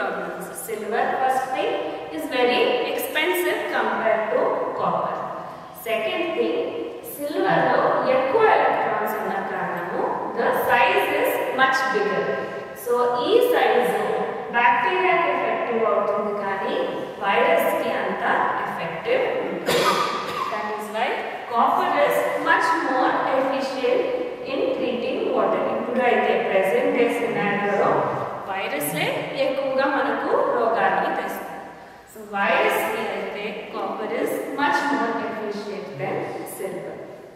problems. Silver, first thing, is very expensive compared to copper. Second thing, silver లో ఎక్కువ electrons ఉన్న కారణము the size is much bigger. So ఈ size బ్యాక్టీరియాకి effective అవుతుంది కానీ వైరస్ కి అంత effective that is why copper is much more efficient in treating water ఇప్పుడు అయితే ప్రెసెంట్ డే సినారియోలో వైరస్లే ఎక్కువగా మనకు రోగాన్ని తెస్తాయి సో వైరస్ అయితే copper is much more efficient than silver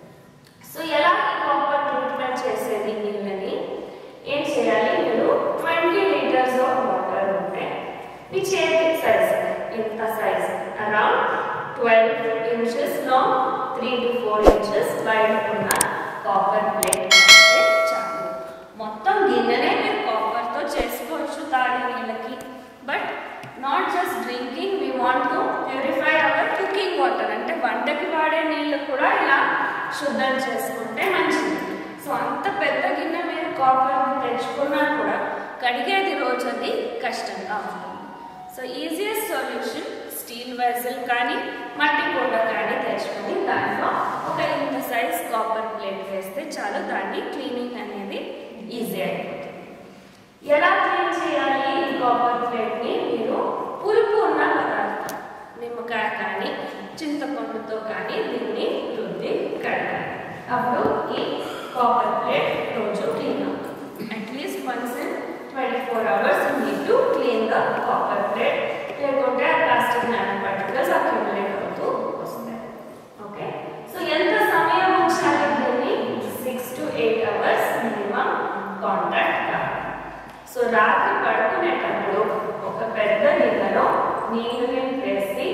so ఎలా ఈ కాపర్ ట్రీట్మెంట్ చేసేది నీళ్ళని ఏం చేయాలి మీరు ట్వంటీ లీటర్స్ ఆఫ్ వాటర్ ఉంటే మీ చేతి సైజ్ ఇంత size around twelve inches long three to four inches wide ఉన్న కాపర్ ప్లేట్ అంటే చాలు మొత్తం గిన్నెనే మీరు కాపర్తో చేసుకోవచ్చు తాగే నీళ్ళకి but not just drinking we want to purify our cooking water అంటే వంటకి వాడే నీళ్ళు కూడా ఇలా శుద్ధం చేసుకుంటే మంచిది సో అంత పెద్ద గిన్నె మీరు కాపర్ తెచ్చుకున్నా కూడా కడిగేది రోజు అది కష్టంగా ఉంటుంది so easiest solution steel vessel కానీ మట్టి కుండ కానీ తెచ్చుకొని దాంట్లో ఒక ఇంత సైజ్ కాపర్ ప్లేట్ వేస్తే చాలు దాన్ని క్లీనింగ్ అనేది ఈజీ అయిపోతుంది ఎలా క్లీన్ చేయాలి ఈ కాపర్ ప్లేట్ని మీరు పులుపు ఉన్న పదార్థం నిమ్మకాయ కానీ చింతపండుతో కానీ దీన్ని రుద్ది కడగాలి అప్పుడు ఈ కాపర్ ప్లేట్ రోజు క్లీన్ అవుతుంది at least once in twenty four hours need to clean the copper plate లేకుంటే ఆ ప్లాస్టిక్ నానో పార్టికల్స్ అక్యుములేట్ అవుతూ వస్తాయి ఓకే సో ఎంత సమయం ఉంచాలి దీన్ని six to eight hours minimum contact కావాలి సో రాత్రి పడుకునేటప్పుడు ఒక పెద్ద నీళ్ళలో నీళ్ళు వేసి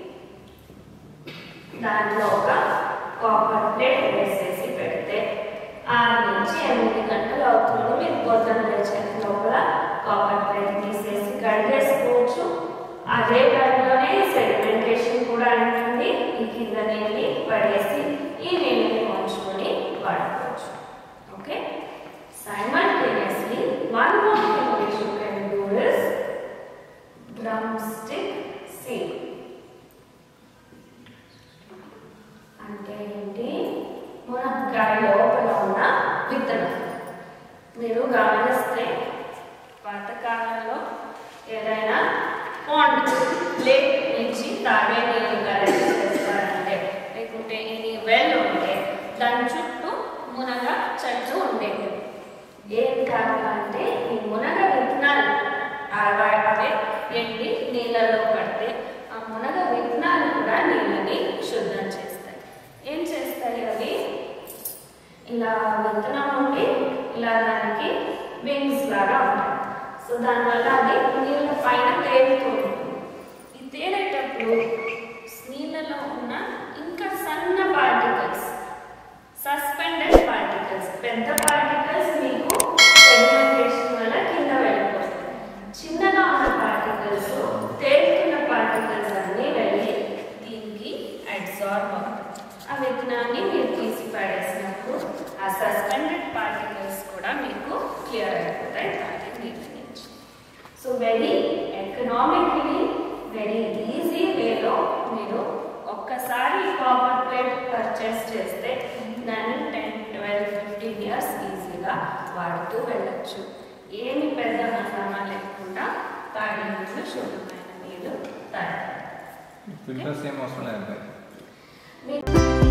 దాంట్లో ఒక కాపర్ ప్లేట్ వేసేసి పెడితే ఆరు నుంచి ఎనిమిది గంటలు అవుతుంది మీరు పొద్దున్న లేచే లోపల కాపర్ ప్లేట్ తీసేసి కడిగేసుకోవచ్చు అదే గడిలోనే సెడిమెంటేషన్ కూడా ఉంటుంది ఈ కింద నీళ్ళని పడేసి ఈ నీళ్ళని ఉంచుకొని వాడుకోవచ్చు okay simultaneously one more thing which you can do is drumstick seed అంటే ఏంటి మునక్కాయ లోపల ఉన్న విత్తనం మీరు గమనిస్తే పాతకాలంలో ఏదైనా పాండ్ లేక్ నుంచి తాగే నీళ్ళు కలెక్ట్ చేస్తారంటే లేకుంటే ఎనీ వెల్ ఉంటే దాని చుట్టూ మునగ చెట్టు ఉండేది ఏం కావాలంటే ఈ మునగ విత్తనాలు అవ- అవే ఎండి నీళ్ళలో పడితే ఆ మునగ విత్తనాలు కూడా నీళ్ళని శుద్ధం చేస్తాయి ఏం చేస్తాయి అవి ఇలా విత్తనం ఉండి ఇలా దానికి వింగ్స్ లాగా ఉంటాయి సో దానివల్ల అది నీళ్ళ పైన తేలుతూ ఉంటుంది ఈ తేలేటప్పుడు నీళ్ళలో ఉన్న ఇంకా సన్న పార్టికల్స్ సస్పెండెడ్ పార్టికల్స్ పెద్ద పార్టికల్స్ మీకు సెడిమెంటేషన్ వల్ల కింద వెళ్ళిపోతాయి చిన్నగా ఉన్న పార్టికల్స్ తేలుతున్న పార్టికల్స్ అన్నీ వెళ్ళి దీనికి అబ్జార్బ్ అవుతాయి ఆ విత్తనాన్ని మీరు తీసి పడేసినప్పుడు ఆ సస్పెండెడ్ పార్టికల్స్ కూడా మీకు క్లియర్ అయిపోతాయి తాగే నీళ్ళ నుంచి so very economically very easy వేలో మీరు ఒక్కసారి కాపర్ ప్లేట్ పర్చేస్ చేస్తే దాన్ని టెన్ ట్వెల్వ్ ఫిఫ్టీన్ ఇయర్స్ ఈజీగా వాడుతూ వెళ్ళొచ్చు ఏమి పెద్ద మసాలా లేకుండా తాగే నీళ్ళు శుద్ధమైన నీళ్ళు తాగాలి ఫిల్టర్స్ ఏం అవసరం లేదు మీ